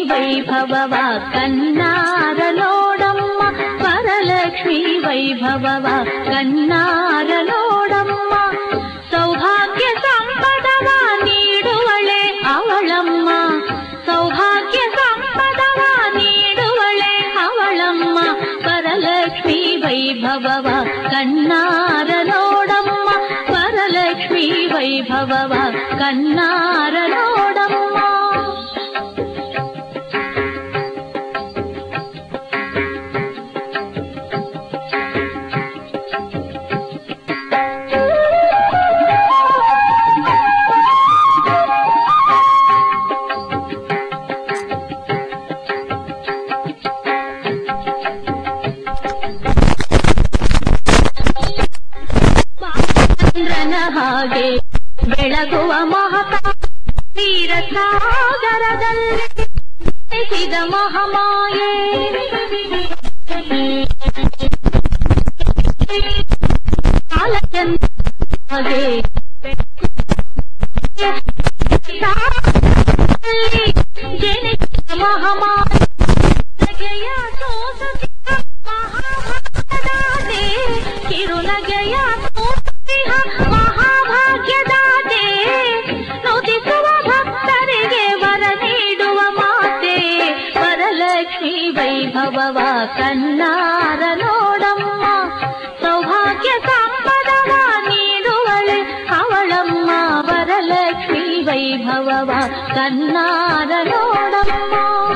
ವೈಭವವ ಕನ್ನಾರ ನೋಡಮ್ಮ ವರಲಕ್ಷ್ಮೀ ವೈಭವವ ಕನ್ನಾರ ನೋಡಮ್ಮ ಸೌಭಾಗ್ಯ ಸಂಪದವ ನೀಡುವಳೆ ಅವಳಮ್ಮ ಸೌಭಾಗ್ಯ ಸಂಪದವ ನೀಡುವಳೆ ಅವಳಮ್ಮ ವರಲಕ್ಷ್ಮೀ ವೈಭವವ ಕನ್ನಾರ ನೋಡಮ್ಮ ವರಲಕ್ಷ್ಮೀ ವೈಭವವ ಕನ್ನಾರ ನೋಡಮ್ಮ ಚಂದ್ರನ ಹಾಗೆ ಬೆಳಗುವ ಮಹತ ವೀರ ಸಾಗರದಲ್ಲಿ ಬೆಳೆಸಿದ ಮಹಾಮಾಯೆ ಕಾಲಚಂದ್ರ ಹಾಗೆ ಜನಿಸಿದ ಮಹಾಮಾಯೆ ನಗೆಯ ಸೋಸತಿಹ ಮಹಾಭಾಗ್ಯದಾತೆ ಕಿರುನಗೆಯ ಸೋಸತಿಹ ಮಹಾಭಾಗ್ಯದಾತೆ ನುತಿಸುವ ಭಕ್ತರಿಗೆ ವರ ನೀಡುವ ಮಾತೆ ವರಲಕ್ಷ್ಮೀ ವೈಭವವ ಕನ್ನಾರ ನೋಡಮ್ಮ ಸೌಭಾಗ್ಯ ಸಂಪದವ ನೀಡುವಳೆ ಅವಳಮ್ಮ ವರಲಕ್ಷ್ಮೀ ವೈಭವವ ಕನ್ನಾರ ನೋಡಮ್ಮ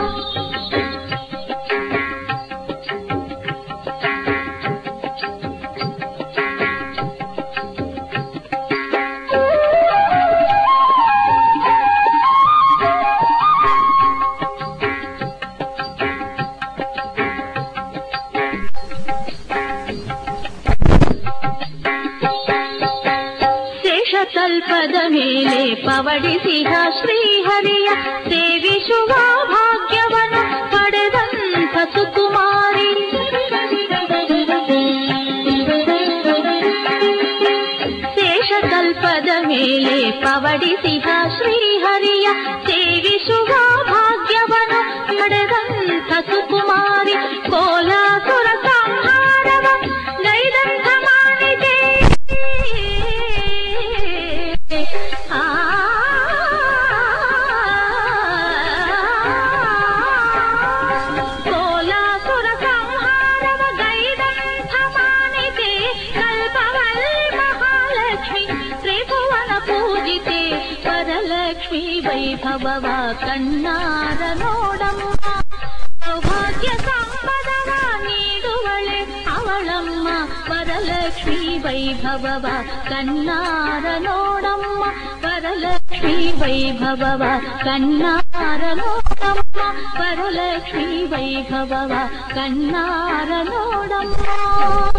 ಶೇಷತಲ್ಪದ ಮೇಲೆ ಪವಡಿಸಿದ ಶ್ರೀಹರಿಯ ಸೇವಿಸುವ ಭಾಗ್ಯವನ್ನು ಪಡೆದಂಥ ಸುಕುಮಾರಿ ಶೇಷತಲ್ಪದ ಮೇಲೆ ಪವಡಿಸಿದ ಶ್ರೀಹರಿಯ ಸೇವಿಸುವ ಭಾಗ್ಯವನ್ನು ಪಡೆದಂಥ ಸುಕುಮಾರಿ ಕೋಲಾಸುರ ಸಂಹಾರವ ಗೈದಂಥ ಮಾನಿದೆ ಆ ಕೋಲಾಸುರ ಸಂಹಾರವ ಗೈದಂಥ ಮಾನಿತೆ ಕಲ್ಪವಲ್ ಮಹಾಲಕ್ಷ್ಮಿ ತ್ರಿಭುವನ ಪೂಜಿತೆ ವರಲಕ್ಷ್ಮೀ ವೈಭವವ ಕಣ್ಣಾರ ನೋಡಮ್ಮ ಸೌಭಾಗ್ಯ ಸಂಪದವ ನೀಡುವಳೆ ಅವಳಮ್ಮ ವರಲಕ್ಷ್ಮೀ ವೈಭವವ ಕಣ್ಣಾರ ನೋಡಮ್ಮ ವರಲಕ್ಷ್ಮೀ ವೈಭವವ ಕಣ್ಣಾರ ನೋಡಮ್ಮ ವರಲಕ್ಷ್ಮೀ ವೈಭವವ ಕಣ್ಣಾರ ನೋಡಮ್ಮ